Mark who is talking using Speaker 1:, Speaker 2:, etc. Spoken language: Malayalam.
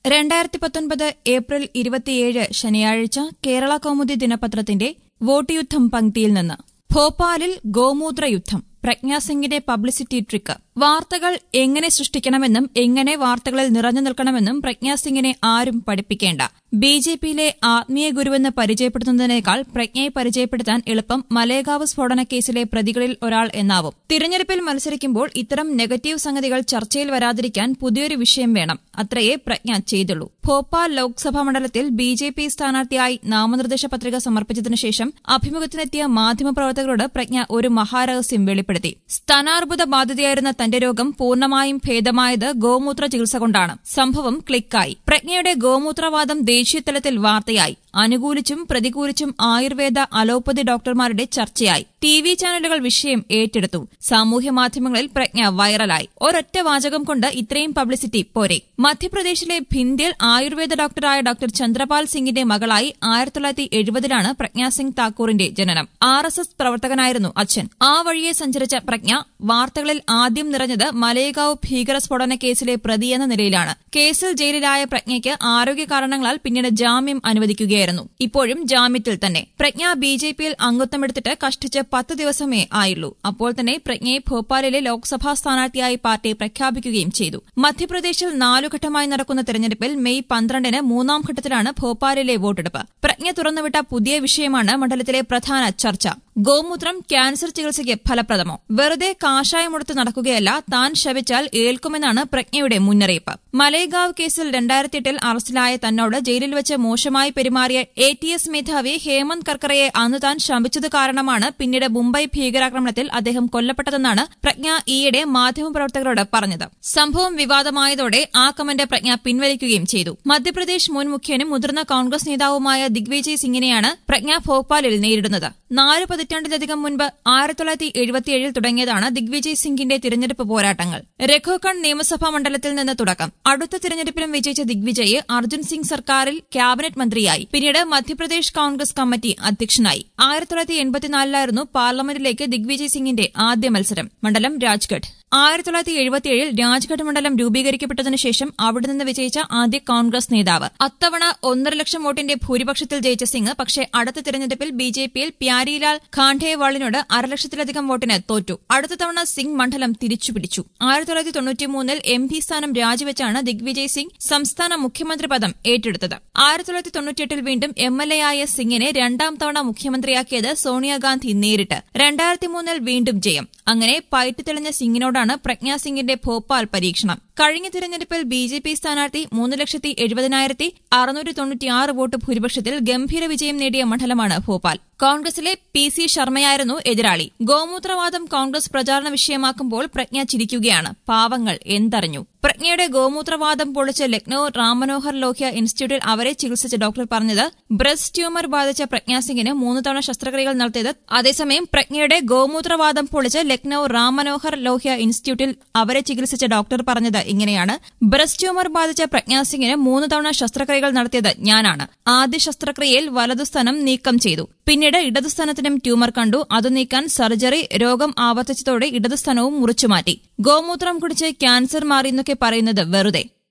Speaker 1: രണ്ടായിരത്തി പത്തൊൻപത് ഏപ്രിൽ ഇരുപത്തിയേഴ് ശനിയാഴ്ച കേരള കൗമുദി ദിനപത്രത്തിന്റെ വോട്ട് യുദ്ധം പങ്ക്തിയിൽ നിന്ന് ഭോപ്പാലിൽ ഗോമൂത്ര യുദ്ധം പ്രജ്ഞാസിംഗിന്റെ പബ്ലിസിറ്റി ട്രിക്ക് വാർത്തകൾ എങ്ങനെ സൃഷ്ടിക്കണമെന്നും എങ്ങനെ വാർത്തകളിൽ നിറഞ്ഞു നിൽക്കണമെന്നും പ്രജ്ഞാസിംഗിനെ ആരും പഠിപ്പിക്കേണ്ട ബി ജെ പിയിലെ ആത്മീയ ഗുരുവെന്ന് പരിചയപ്പെടുത്തുന്നതിനേക്കാൾ പ്രജ്ഞയെ പരിചയപ്പെടുത്താൻ എളുപ്പം മലേഗാവ് സ്ഫോടന കേസിലെ പ്രതികളിൽ ഒരാൾ എന്നാവും തിരഞ്ഞെടുപ്പിൽ മത്സരിക്കുമ്പോൾ ഇത്തരം നെഗറ്റീവ് സംഗതികൾ ചർച്ചയിൽ വരാതിരിക്കാൻ പുതിയൊരു വിഷയം വേണം അത്രയേ പ്രജ്ഞ ചെയ്തുള്ളൂ ഭോപ്പാൽ ലോക്സഭാ മണ്ഡലത്തിൽ ബി ജെ പി സ്ഥാനാർത്ഥിയായി നാമനിർദ്ദേശ പത്രിക സമർപ്പിച്ചതിനു ശേഷം അഭിമുഖത്തിനെത്തിയ മാധ്യമപ്രവർത്തകരോട് പ്രജ്ഞ ഒരു മഹാരഹസ്യം വെളിപ്പെടുത്തി സ്ഥാനാർബുദ ബാധിതയായിരുന്ന തന്റെ രോഗം പൂർണ്ണമായും ഭേദമായത് ഗോമൂത്ര ചികിത്സ കൊണ്ടാണ് സംഭവം ക്ലിക്കായി പ്രജ്ഞയുടെ ഗോമൂത്രവാദം ദേശീയതലത്തിൽ വാർത്തയായി അനുകൂലിച്ചും പ്രതികൂലിച്ചും ആയുർവേദ അലോപ്പതി ഡോക്ടർമാരുടെ ചർച്ചയായി ടി വി ചാനലുകൾ വിഷയം ഏറ്റെടുത്തു സാമൂഹ്യ മാധ്യമങ്ങളിൽ പ്രജ്ഞ വൈറലായി ഒരൊറ്റ വാചകം കൊണ്ട് ഇത്രയും പബ്ലിസിറ്റി പോരെ മധ്യപ്രദേശിലെ ഭിന്ദിൽ ആയുർവേദ ഡോക്ടറായ ഡോക്ടർ ചന്ദ്രപാൽ സിംഗിന്റെ മകളായി ആയിരത്തി തൊള്ളായിരത്തി എഴുപതിലാണ് പ്രജ്ഞ സിംഗ് താക്കൂറിന്റെ ജനനം ആർ എസ് എസ് പ്രവർത്തകനായിരുന്നു അച്ഛൻ ആ വഴിയെ സഞ്ചരിച്ച പ്രജ്ഞ വാർത്തകളിൽ ആദ്യം നിറഞ്ഞത് മലേഗാവ് ഭീകര സ്ഫോടന കേസിലെ പ്രതി എന്ന നിലയിലാണ് കേസിൽ ജയിലിലായ പ്രജ്ഞയ്ക്ക് ആരോഗ്യ കാരണങ്ങളാൽ പിന്നീട് ജാമ്യം അനുവദിക്കുകയായിരുന്നു ഇപ്പോഴും ജാമ്യത്തിൽ തന്നെ പ്രജ്ഞ ബി ജെ പിയിൽ അംഗത്വമെടുത്തിട്ട് കഷ്ടിച്ച് പത്ത് ദിവസമേ ആയുള്ളൂ അപ്പോൾ തന്നെ പ്രജ്ഞയെ ഭോപ്പാലിലെ ലോക്സഭാ സ്ഥാനാർത്ഥിയായി പാർട്ടി പ്രഖ്യാപിക്കുകയും ചെയ്തു മധ്യപ്രദേശിൽ നാലുഘട്ടമായി നടക്കുന്ന തെരഞ്ഞെടുപ്പിൽ മെയ് പന്ത്രണ്ടിന് മൂന്നാം ഘട്ടത്തിലാണ് ഭോപ്പാലിലെ വോട്ടെടുപ്പ് പ്രജ്ഞ തുറന്നുവിട്ട പുതിയ വിഷയമാണ് മണ്ഡലത്തിലെ പ്രധാന ചർച്ച ഗോമൂത്രം ക്യാൻസർ ചികിത്സയ്ക്ക് ഫലപ്രദമോ വെറുതെ കാഷായമെടുത്ത് നടക്കുകയല്ല താൻ ശപിച്ചാൽ ഏൽക്കുമെന്നാണ് പ്രജ്ഞയുടെ മുന്നറിയിപ്പ് മലേഗാവ് കേസിൽ രണ്ടായിരത്തിയെട്ടിൽ അറസ്റ്റിലായ തന്നോട് ജയിലിൽ വെച്ച് മോശമായി പെരുമാറിയ എ ടി എസ് മേധാവി ഹേമന്ത് കർക്കറയെ അന്ന് താൻ ശമിച്ചത് കാരണമാണ് പിന്നീട് മുംബൈ ഭീകരാക്രമണത്തിൽ അദ്ദേഹം കൊല്ലപ്പെട്ടതെന്നാണ് പ്രജ്ഞ ഈയിടെ മാധ്യമപ്രവർത്തകരോട് പറഞ്ഞത് സംഭവം വിവാദമായതോടെ ആ കമന്റ് പ്രജ്ഞ പിൻവലിക്കുകയും ചെയ്തു മധ്യപ്രദേശ് മുൻ മുഖ്യനും മുതിർന്ന കോൺഗ്രസ് നേതാവുമായ ദിഗ്വിജയ് സിംഗിനെയാണ് പ്രജ്ഞ ഭോപ്പാലിൽ നേരിടുന്നത് നാല് പതിറ്റാണ്ടിലധികം മുൻപ് ആയിരത്തി തൊള്ളായിരത്തി എഴുപത്തിയേഴിൽ തുടങ്ങിയതാണ് ദിഗ്വിജയ് സിംഗിന്റെ തിരഞ്ഞെടുപ്പ് പോരാട്ടങ്ങൾ രഘോഖണ്ഡ് നിയമസഭാ മണ്ഡലത്തിൽ നിന്ന് തുടക്കം അടുത്ത തിരഞ്ഞെടുപ്പിലും വിജയിച്ച ദിഗ്വിജയ് അർജുൻ സിംഗ് സർക്കാരിൽ ക്യാബിനറ്റ് മന്ത്രിയായി പിന്നീട് മധ്യപ്രദേശ് കോൺഗ്രസ് കമ്മിറ്റി അധ്യക്ഷനായി ആയിരത്തി തൊള്ളായിരത്തി എൺപത്തിനാലിലായിരുന്നു പാർലമെന്റിലേക്ക് ദിഗ്വിജയ് സിംഗിന്റെ ആദ്യ മത്സരം മണ്ഡലം രാജ്ഗഡ് ആയിരത്തി തൊള്ളായിരത്തി എഴുപത്തിയേഴിൽ രാജ്ഘട്ട് മണ്ഡലം രൂപീകരിക്കപ്പെട്ടതിനു ശേഷം അവിടെ നിന്ന് വിജയിച്ച ആദ്യ കോൺഗ്രസ് നേതാവ് അത്തവണ ഒന്നര ലക്ഷം വോട്ടിന്റെ ഭൂരിപക്ഷത്തിൽ ജയിച്ച സിംഗ് പക്ഷേ അടുത്ത തിരഞ്ഞെടുപ്പിൽ ബി ജെ പിയിൽ പ്യാരിലാൽ ഖാണ്ഡേവാളിനോട് അരലക്ഷത്തിലധികം വോട്ടിന് തോറ്റു അടുത്ത തവണ സിംഗ് മണ്ഡലം തിരിച്ചുപിടിച്ചു ആയിരത്തി തൊള്ളായിരത്തി തൊണ്ണൂറ്റിമൂന്നിൽ എം പി സ്ഥാനം രാജിവെച്ചാണ് ദിഗ്വിജയ് സിംഗ് സംസ്ഥാന മുഖ്യമന്ത്രി പദം ഏറ്റെടുത്തത് ആയിരത്തി തൊള്ളായിരത്തി തൊണ്ണൂറ്റിയെട്ടിൽ വീണ്ടും എം എൽ എ ആയ സിംഗിനെ രണ്ടാം തവണ മുഖ്യമന്ത്രിയാക്കിയത് സോണിയാഗാന്ധി നേരിട്ട് രണ്ടായിരത്തി മൂന്നിൽ വീണ്ടും ജയം അങ്ങനെ പയറ്റ് തെളിഞ്ഞ സിംഗിനോടാണ് പ്രജ്ഞാ സിംഗിന്റെ ഭോപ്പാൽ പരീക്ഷണം കഴിഞ്ഞ തിരഞ്ഞെടുപ്പിൽ ബി ജെ പി സ്ഥാനാർത്ഥി മൂന്ന് ലക്ഷത്തി എഴുപതിനായിരത്തി അറുന്നൂറ്റി തൊണ്ണൂറ്റിയാറ് വോട്ട് ഭൂരിപക്ഷത്തിൽ ഗംഭീര വിജയം നേടിയ മണ്ഡലമാണ് ഭോപ്പാൽ കോൺഗ്രസിലെ പി സി ശർമ്മയായിരുന്നു എതിരാളി ഗോമൂത്രവാദം കോൺഗ്രസ് പ്രചാരണ വിഷയമാക്കുമ്പോൾ പ്രജ്ഞ ചിരിക്കുകയാണ് പാവങ്ങൾ എന്തറിഞ്ഞു പ്രജ്ഞയുടെ ഗോമൂത്രവാദം പൊളിച്ച് ലക്നൌ റാംമനോഹർ ലോഹ്യ ഇൻസ്റ്റിറ്റ്യൂട്ടിൽ അവരെ ചികിത്സിച്ച ഡോക്ടർ പറഞ്ഞത് ബ്രസ്റ്റ് ട്യൂമർ ബാധിച്ച പ്രജ്ഞാ സിംഗിന് മൂന്ന് തവണ ശസ്ത്രക്രിയകൾ നടത്തിയത് അതേസമയം പ്രജ്ഞയുടെ ഗോമൂത്രവാദം പൊളിച്ച് ലക്നൌ റാംമനോഹർ ലോഹ്യ ഇൻസ്റ്റിറ്റ്യൂട്ടിൽ അവരെ ചികിത്സിച്ച ഡോക്ടർ പറഞ്ഞത് ഇങ്ങനെയാണ് ബ്രസ്റ്റ് ട്യൂമർ ബാധിച്ച പ്രജ്ഞാ സിംഗിന് മൂന്ന് തവണ ശസ്ത്രക്രിയകൾ നടത്തിയത് ഞാനാണ് ആദ്യ ശസ്ത്രക്രിയയിൽ വലതുസ്ഥാനം നീക്കം ചെയ്തു പിന്നീട് ഇടതുസ്ഥാനത്തിനും ട്യൂമർ കണ്ടു അത് നീക്കാൻ സർജറി രോഗം ആവർത്തിച്ചതോടെ ഇടതുസ്ഥാനവും മുറിച്ചുമാറ്റി ഗോമൂത്രം കുടിച്ച് ക്യാൻസർ മാറിയെന്നൊക്കെ പറയുന്നത് വെറുതെ